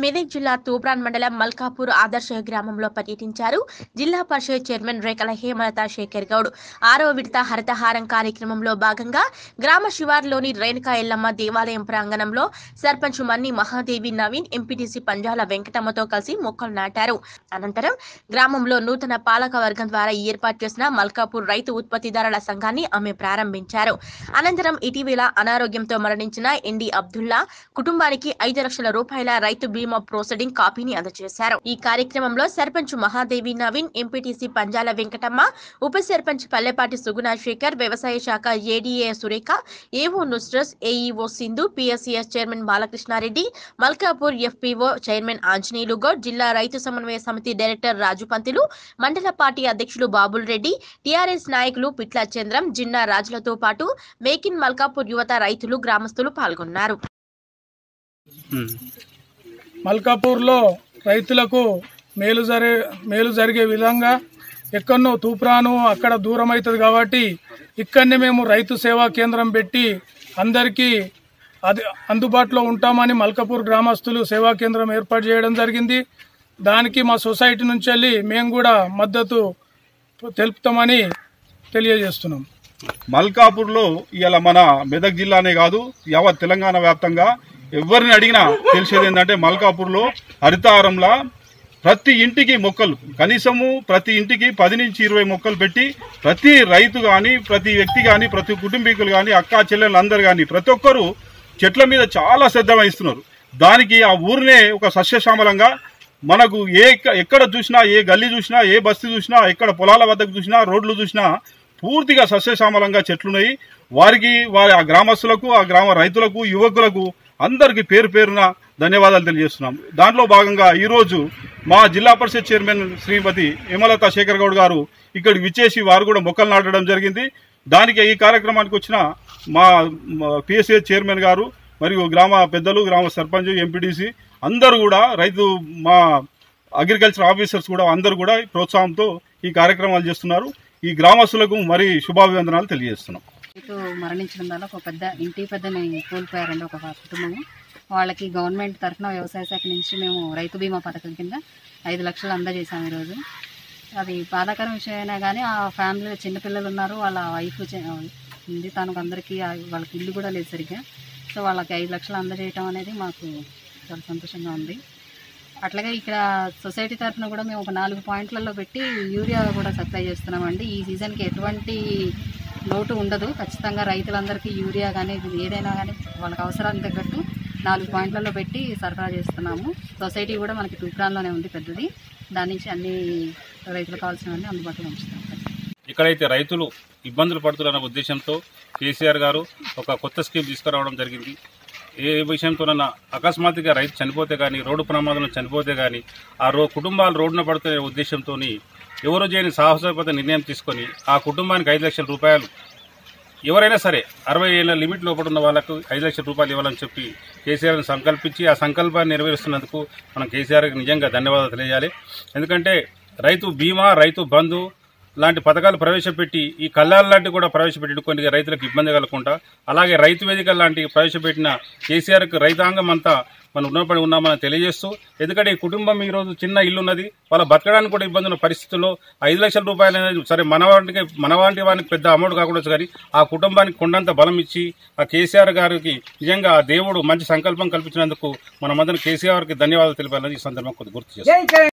మెదక్ జిల్లా తూప్రాన్ మండలం మల్కాపూర్ ఆదర్శ గ్రామంలో పర్యటించారు జిల్లా పరిషత్ చైర్మన్ రేఖల హేమలత శేఖర్ గౌడ్ ఆరవ విడత హరితహారం కార్యక్రమంలో భాగంగా గ్రామ శివార్లోని రేణుకా ఎల్లమ్మ దేవాలయం ప్రాంగణంలో సర్పంచ్ మన్ని మహాదేవి నవీన్ ఎంపీటీసీ పంజాల వెంకటమ్మతో కలిసి మొక్కలు నాటారు అనంతరం గ్రామంలో నూతన పాలక వర్గం ద్వారా ఏర్పాటు చేసిన మల్కాపూర్ రైతు ఉత్పత్తిదారుల సంఘాన్ని ఆమె ప్రారంభించారు అనంతరం ఇటీవల అనారోగ్యంతో మరణించిన ఎన్డి అబ్దుల్లా కుటుంబానికి ఐదు లక్షల రూపాయల రైతు బీమా ప్రొసీడింగ్ కాపీని అందజేశారు ఈ కార్యక్రమంలో సర్పంచ్ మహాదేవి నవీన్ ఎంపీటీసీ పంజాల వెంకటమ్మ ఉప సర్పంచ్ పల్లెపాటి సుగుణ శేఖర్ వ్యవసాయ శాఖ ADA Surekha AO Nusras AEO Sindhu PSCS chairman Balakrishna Reddy Malkapur FPO chairman Anjaneyulu Goud జిల్లా రైతు సమన్వయ సమితి డైరెక్టర్ రాజు పంతులు మండల పార్టీ అధ్యక్షులు బాబుల్ రెడ్డి టీఆర్ఎస్ నాయకులు పిట్ల చంద్రం జిన్నా రాజులతో పాటు మేక్ ఇన్ మల్కాపూర్ యువత రైతులు గ్రామస్తులు పాల్గొన్నారు మల్కాపూర్లో రైతులకు మేలు జరి మేలు జరిగే విధంగా ఎక్కడనో తూప్రాను అక్కడ దూరం అవుతుంది కాబట్టి ఇక్కడనే మేము రైతు సేవా కేంద్రం పెట్టి అందరికీ అది అందుబాటులో ఉంటామని మల్కాపూర్ గ్రామస్తులు సేవా కేంద్రం ఏర్పాటు చేయడం జరిగింది దానికి మా సొసైటీ నుంచి వెళ్ళి మేము కూడా మద్దతు తెలుపుతామని తెలియజేస్తున్నాం మల్కాపూర్లో ఇవాళ మన మెదక్ జిల్లానే కాదు యావత్ తెలంగాణ వ్యాప్తంగా ఎవరిని అడిగినా తెలిసేది ఏంటంటే మల్కాపూర్లో హరితారంలా ప్రతి ఇంటికి మొక్కలు కనీసము ప్రతి ఇంటికి పది నుంచి ఇరవై మొక్కలు పెట్టి ప్రతి రైతు కానీ ప్రతి వ్యక్తి కానీ ప్రతి కుటుంబీకులు కానీ అక్కా చెల్లెలు అందరు కానీ ప్రతి ఒక్కరూ చెట్ల మీద చాలా శ్రద్ధ వహిస్తున్నారు దానికి ఆ ఊరినే ఒక సస్యశ్యామలంగా మనకు ఏ ఎక్కడ చూసినా ఏ గల్లీ చూసినా ఏ బస్తీ చూసినా ఎక్కడ పొలాల వద్దకు చూసినా రోడ్లు చూసినా పూర్తిగా సస్యశ్యామలంగా చెట్లున్నాయి వారికి వారి ఆ గ్రామస్తులకు ఆ గ్రామ రైతులకు యువకులకు అందరికీ పేరు పేరున ధన్యవాదాలు తెలియజేస్తున్నాం దాంట్లో భాగంగా ఈరోజు మా జిల్లా పరిషత్ చైర్మన్ శ్రీమతి హేమలత శేఖర్ గౌడ్ గారు ఇక్కడికి విచ్చేసి వారు కూడా మొక్కలు నాటడం జరిగింది దానికి ఈ కార్యక్రమానికి వచ్చిన మా పిఎస్ఏ చైర్మన్ గారు మరియు గ్రామ పెద్దలు గ్రామ సర్పంచ్ ఎంపీడీసీ అందరూ కూడా రైతు మా అగ్రికల్చర్ ఆఫీసర్స్ కూడా అందరూ కూడా ప్రోత్సాహంతో ఈ కార్యక్రమాలు చేస్తున్నారు ఈ గ్రామస్తులకు మరి శుభాభివందనాలు తెలియజేస్తున్నాం రైతు మరణించడం వల్ల ఒక పెద్ద ఇంటి పెద్దని కోల్పోయారండి ఒక కుటుంబము వాళ్ళకి గవర్నమెంట్ తరఫున వ్యవసాయ శాఖ నుంచి మేము రైతు బీమా పథకం కింద ఐదు లక్షలు అందజేసాము ఈరోజు అది బాధాకరం విషయమైనా కానీ ఆ ఫ్యామిలీలో చిన్నపిల్లలు ఉన్నారు వాళ్ళ వైఫ్ ఉంది తనకు అందరికీ ఆ- వాళ్ళకి ఇల్లు కూడా లేదు సరిగ్గా సో వాళ్ళకి ఐదు లక్షలు అందజేయటం అనేది మాకు చాలా సంతోషంగా ఉంది అట్లాగే ఇక్కడ సొసైటీ తరఫున కూడా మేము ఒక నాలుగు పాయింట్లలో పెట్టి యూరియా కూడా సప్లై చేస్తున్నామండి ఈ సీజన్కి ఎటువంటి లోటు ఉండదు ఖచ్చితంగా రైతులందరికీ యూరియా కానీ ఇది ఏదైనా కానీ వాళ్ళకి అవసరానికి తగ్గట్టు నాలుగు పాయింట్లలో పెట్టి సరఫరా చేస్తున్నాము సొసైటీ కూడా మనకి తూప్రాన్లోనే ఉంది పెద్దది దాని నుంచి అన్ని రైతులకు కావాల్సినవన్నీ అందుబాటులో ఉంచుతాం ఇక్కడైతే రైతులు ఇబ్బందులు పడుతున్న ఉద్దేశంతో కేసీఆర్ గారు ఒక కొత్త స్కీమ్ తీసుకురావడం జరిగింది ఏ విషయంతోనన్నా అకస్మాత్తుగా రైతు చనిపోతే కానీ రోడ్డు ప్రమాదంలో చనిపోతే కానీ ఆ రో కుటుంబాలు రోడ్డున పడుతున్న ఉద్దేశంతో ఎవరు చేయని సాహసోపత నిర్ణయం తీసుకొని ఆ కుటుంబానికి ఐదు లక్షల రూపాయలు ఎవరైనా సరే అరవై ఏళ్ళ లిమిట్ లోపల ఉన్న వాళ్ళకు ఐదు లక్షల రూపాయలు ఇవ్వాలని చెప్పి కేసీఆర్ని సంకల్పించి ఆ సంకల్పాన్ని నెరవేరుస్తున్నందుకు మనం కేసీఆర్కి నిజంగా ధన్యవాదాలు తెలియజేయాలి ఎందుకంటే రైతు బీమా రైతు బంధు లాంటి పథకాలు ప్రవేశపెట్టి ఈ కల్లాల లాంటివి కూడా ప్రవేశపెట్టి కొన్ని రైతులకు ఇబ్బంది కలగకుండా అలాగే రైతు వేదిక లాంటి ప్రవేశపెట్టిన కేసీఆర్కి రైతాంగం అంతా మనం రుణపడి ఉన్నామని తెలియజేస్తూ ఎందుకంటే ఈ కుటుంబం ఈరోజు చిన్న ఇల్లు ఉన్నది వాళ్ళ బతకడానికి కూడా ఇబ్బంది ఉన్న పరిస్థితుల్లో ఐదు లక్షల రూపాయలు అనేది సరే మన వాటికి మన వాటి వానికి పెద్ద అమౌంట్ కాకుండా కానీ ఆ కుటుంబానికి కొండంత బలం ఇచ్చి ఆ కేసీఆర్ గారికి నిజంగా ఆ దేవుడు మంచి సంకల్పం కల్పించినందుకు మనమందరం కేసీఆర్కి ధన్యవాదాలు తెలిపాలని ఈ సందర్భంగా కొద్ది గుర్తు చేస్తాం